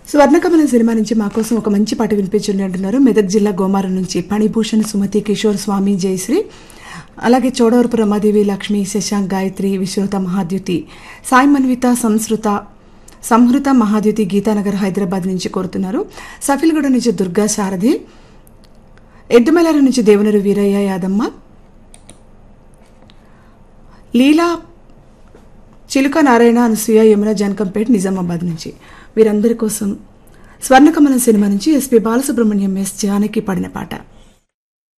స్వర్ణకమలం cinema నుంచి మా కోసం ఒక మంచి పాట వినిపించండి అంటున్నారు మెదక్ జిల్లా గోమారం నుంచి పణిభూషణ్ సుమతి కిషోర్ స్వామి జయశ్రీ అలాగే చోడవరపు రమాదేవి లక్ష్మి శశాంక్ గాయత్రి విశ్వత మహాద్యుతి సాయి మన్విత సంస్కృత సంహృత మహాద్యుతి గీతానగర్ హైదరాబాద్ నుంచి కోరుతున్నారు సఫిల్గూడ నుంచి దుర్గా శారది ఎడ్డుమలార నుంచి దేవనరు వీరయ్య యాదమ్మ లీలా చిలుక నారాయణ అనసూయ యమున జానకంపేట్ నిజామాబాద్ నుంచి వీరందరి కోసం స్వర్ణకమలం సినిమా నుంచి ఎస్పి బాలసుబ్రహ్మణ్యం ఎస్ జానకి పాడిన పాట